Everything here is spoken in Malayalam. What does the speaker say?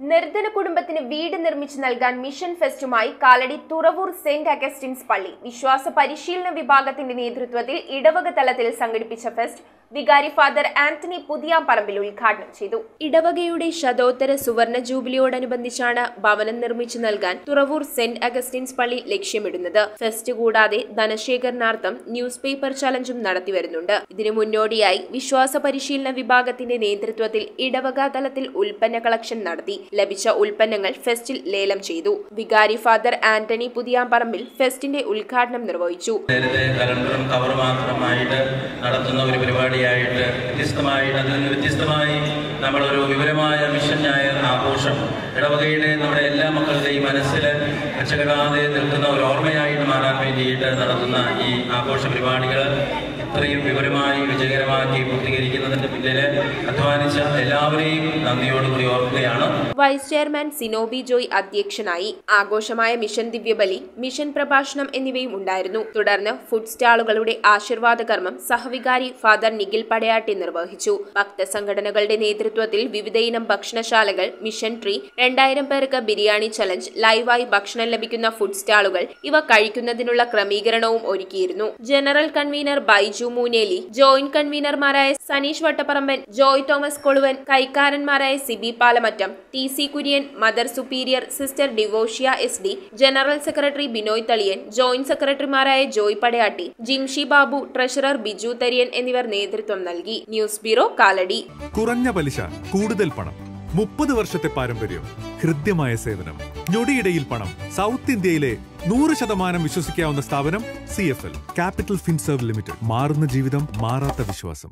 നിർധന കുടുംബത്തിന് വീട് നിർമ്മിച്ചു നൽകാൻ മിഷൻ ഫെസ്റ്റുമായി കാലടി തുറവൂർ സെന്റ് അഗസ്റ്റിൻസ് പള്ളി വിശ്വാസ പരിശീലന വിഭാഗത്തിന്റെ നേതൃത്വത്തിൽ ഇടവക തലത്തിൽ സംഘടിപ്പിച്ച ഫെസ്റ്റ് വികാരി ഫാദർ ആന്റണി പുതിയാമ്പറമ്പിൽ ഉദ്ഘാടനം ചെയ്തു ഇടവകയുടെ ശതോത്തര സുവർണ ജൂബിലിയോടനുബന്ധിച്ചാണ് ഭവനം നിർമ്മിച്ചു നൽകാൻ തുറവൂർ സെന്റ് അഗസ്റ്റിൻസ് പള്ളി ലക്ഷ്യമിടുന്നത് ഫെസ്റ്റ് കൂടാതെ ധനശേഖരണാർത്ഥം ന്യൂസ് പേപ്പർ ചലഞ്ചും നടത്തിവരുന്നുണ്ട് ഇതിനു മുന്നോടിയായി വിശ്വാസ പരിശീലന വിഭാഗത്തിന്റെ നേതൃത്വത്തിൽ ഇടവക തലത്തിൽ ഉൽപ്പന്ന കളക്ഷൻ നടത്തി ലഭിച്ച ഉൽപ്പന്നങ്ങൾ ഫെസ്റ്റിൽ ലേലം ചെയ്തു വികാരി ഫാദർ ആന്റണി പുതിയാമ്പറമ്പിൽ ഫെസ്റ്റിന്റെ ഉദ്ഘാടനം നിർവഹിച്ചു നേരത്തെ കലണ്ടറും കവർ മാത്രമായിട്ട് നടത്തുന്ന ഒരു പരിപാടിയായിട്ട് വ്യത്യസ്തമായിട്ട് അതിൽ നിന്ന് വ്യത്യസ്തമായി നമ്മളൊരു വിവരമായ മിഷൻ ഞായർ ആഘോഷം ഇടവകയുടെ നമ്മുടെ എല്ലാ മക്കളുടെയും മനസ്സിൽ അച്ചകടാതെ നിൽക്കുന്ന ഒരു ഓർമ്മയായിട്ട് മാറാൻ വേണ്ടിയിട്ട് നടത്തുന്ന ഈ ആഘോഷ പരിപാടികൾ ഇത്രയും വിവരമായി വിജയകരമാക്കി പൂർത്തീകരിക്കുന്നതിന്റെ പിന്നിൽ അധ്വാനിച്ച എല്ലാവരെയും നന്ദിയോടുകൂടി ഓർക്കുകയാണ് വൈസ് ചെയർമാൻ സിനോബി ജോയ് അധ്യക്ഷനായി ആഘോഷമായ മിഷൻ ദിവ്യബലി മിഷൻ പ്രഭാഷണം എന്നിവയും ഉണ്ടായിരുന്നു തുടർന്ന് ഫുഡ് സ്റ്റാളുകളുടെ ആശീർവാദ കർമ്മം സഹവികാരി ഫാദർ നിഖിൽ പടയാട്ടി നിർവഹിച്ചു ഭക്തസംഘടനകളുടെ നേതൃത്വത്തിൽ വിവിധയിനം ഭക്ഷണശാലകൾ മിഷൻ ട്രീ രണ്ടായിരം പേർക്ക് ബിരിയാണി ചലഞ്ച് ലൈവായി ഭക്ഷണം ലഭിക്കുന്ന ഫുഡ് സ്റ്റാളുകൾ ഇവ കഴിക്കുന്നതിനുള്ള ക്രമീകരണവും ഒരുക്കിയിരുന്നു general convener Baiju Mooneli joint കൺവീനർമാരായ സനീഷ് വട്ടപ്പറമ്പൻ ജോയ് തോമസ് കൊളുവൻ കൈക്കാരന്മാരായ Siby Palamattam T C Kurian mother superior sister Devotia S D general secretary Binoy Thaliyan joint സെക്രട്ടറിമാരായ ജോയ് പടയാട്ടി ജിംഷി ബാബു ട്രഷറർ ബിജു തരിയൻ എന്നിവർ നേതൃത്വം നൽകി ന്യൂസ് ബ്യൂറോ കാലടി കുറഞ്ഞ പലിശ കൂടുതൽ പണം മുപ്പത് വർഷത്തെ പാരമ്പര്യം ഹൃദ്യമായ സേവനം ഞൊടിയിടയിൽ പണം സൗത്ത് ഇന്ത്യയിലെ നൂറ് ശതമാനം വിശ്വസിക്കാവുന്ന സ്ഥാപനം C F L capital finserv limited മാറുന്ന ജീവിതം മാറാത്ത വിശ്വാസം